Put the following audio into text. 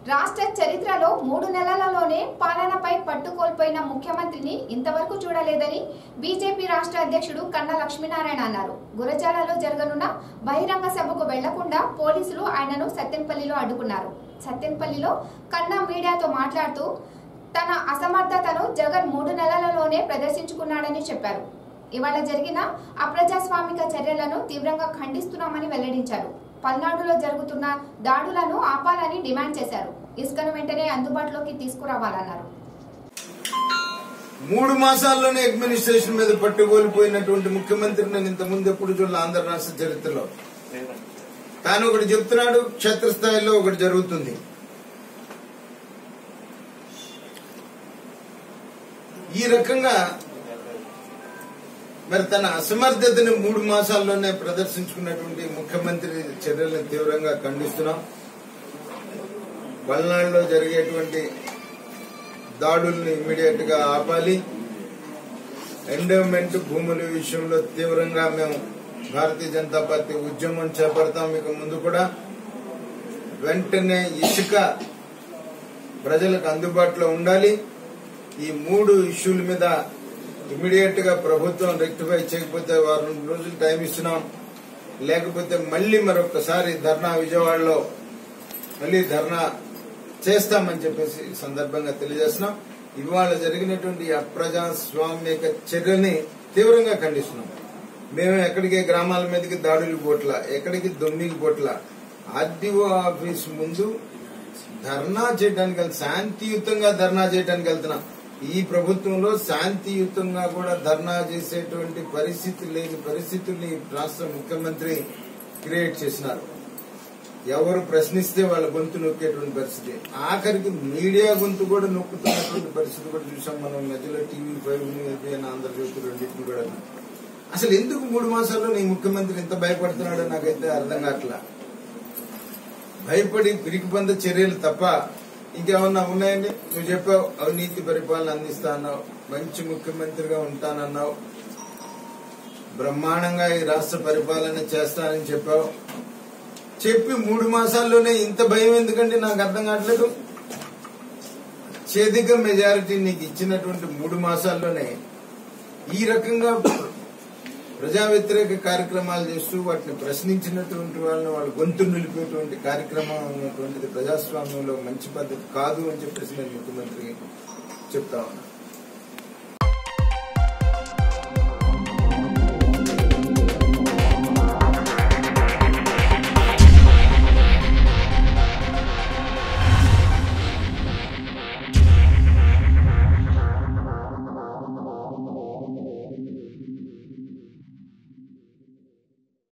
రాష్ట్ర చరిత్రలో మూడు నెలలలోనే పాలనపై పట్టు కోల్పోయిన ముఖ్యమంత్రిని ఇంతవరకు చూడలేదని బీజేపీ రాష్ట్ర అధ్యక్షుడు కన్నా లక్ష్మీనారాయణ అన్నారు గురజాలలో జరగనున్న బహిరంగ సభకు వెళ్లకుండా పోలీసులు ఆయనను సత్తెనపల్లిలో అడ్డుకున్నారు సత్తెనపల్లిలో కన్నా మీడియాతో మాట్లాడుతూ తన అసమర్థతను జగన్ మూడు నెలలలోనే ప్రదర్శించుకున్నాడని చెప్పారు ఇవాళ జరిగిన అప్రజాస్వామిక చర్యలను తీవ్రంగా ఖండిస్తున్నామని వెల్లడించారు పల్నాడులో జరుగుతున్న దాడులను ఆపాలని డిమాండ్ చేశారు ఇసుకను వెంటనే అందుబాటులోకి తీసుకురావాలన్నారు మూడు మాసాల్లోనే అడ్మినిస్ట్రేషన్ మీద పట్టుకోలిపోయినటువంటి ముఖ్యమంత్రి నేను ఇంతకుముందు ఎప్పుడు చూడాలి ఆంధ్ర రాష్ట్ర చరిత్రలో తాను ఒకటి చెప్తున్నాడు క్షేత్రస్థాయిలో ఒకటి జరుగుతుంది ఈ రకంగా మరి తన అసమర్థతని మూడు మాసాల్లోనే ప్రదర్శించుకున్నటువంటి ముఖ్యమంత్రి చర్యలను తీవ్రంగా ఖండిస్తున్నాం పల్నాడులో జరిగేటువంటి దాడుల్ని ఇమీడియట్ గా ఆపాలి ఎండోమెంట్ భూముల విషయంలో తీవ్రంగా మేము భారతీయ జనతా పార్టీ ఉద్యమం చేపడతాం ఇక ముందు కూడా వెంటనే ఇసుక ప్రజలకు అందుబాటులో ఉండాలి ఈ మూడు ఇష్యూల మీద ఇమీడియట్ గా ప్రభుత్వం రెక్టిఫై చేయకపోతే వారం రోజులు టైం ఇస్తున్నాం లేకపోతే మళ్ళీ మరొకసారి ధర్నా విజయవాడలో మళ్ళీ ధర్నా చేస్తామని చెప్పేసి ఈ సందర్భంగా తెలియజేస్తున్నాం ఇవాళ జరిగినటువంటి ఈ అప్రజాస్వామిక చర్యని తీవ్రంగా ఖండిస్తున్నాం మేము ఎక్కడికి గ్రామాల మీదకి దాడులు పోట్ల ఎక్కడికి దొమ్మికి పోట్ల ఆర్డీఓ ఆఫీస్ ముందు ధర్నా చేయడానికి వెళ్- శాంతియుతంగా ధర్నా చేయడానికి వెళ్తున్నాం ఈ ప్రభుత్వంలో శాంతియుతంగా కూడా ధర్నా చేసేటువంటి పరిస్థితి లేని పరిస్థితుల్ని రాష్ట్ర ముఖ్యమంత్రి క్రియేట్ చేసినారు ఎవరు ప్రశ్నిస్తే వాళ్ళ గొంతు నొక్కేటువంటి పరిస్థితి ఆఖరికి మీడియా గొంతు కూడా నొక్కుతున్నటువంటి పరిస్థితి కూడా చూసాం మనం మధ్యలో టీవీ ఫైవ్ ఏబిఎన్ ఆంధ్రజ్యోతి రెండింటిని కూడా అసలు ఎందుకు మూడు మాసాల్లో నీ ముఖ్యమంత్రి ఇంత భయపడుతున్నాడో నాకైతే అర్థం కావట్లా భయపడి పిరికిపంద చర్యలు తప్ప ఇంకేమన్నా ఉన్నాయండి నువ్వు చెప్పావు అవినీతి పరిపాలన అందిస్తా అన్నావు మంచి ముఖ్యమంత్రిగా ఉంటానన్నావు బ్రహ్మాండంగా ఈ రాష్ట్ర పరిపాలన చేస్తానని చెప్పావు చెప్పి మూడు మాసాల్లోనే ఇంత భయం ఎందుకంటే నాకు అర్థం కావట్లేదు అత్యధిక మెజారిటీ నీకు ఇచ్చినటువంటి మూడు మాసాల్లోనే ఈ రకంగా ప్రజా వ్యతిరేక కార్యక్రమాలు చేస్తూ వాటిని ప్రశ్నించినటువంటి వాళ్ళని వాళ్ళ గొంతు నిలిపేటువంటి కార్యక్రమం ఉన్నటువంటిది ప్రజాస్వామ్యంలో మంచి పద్ధతి కాదు అని చెప్పేసి నేను ముఖ్యమంత్రికి చెప్తా ఉన్నా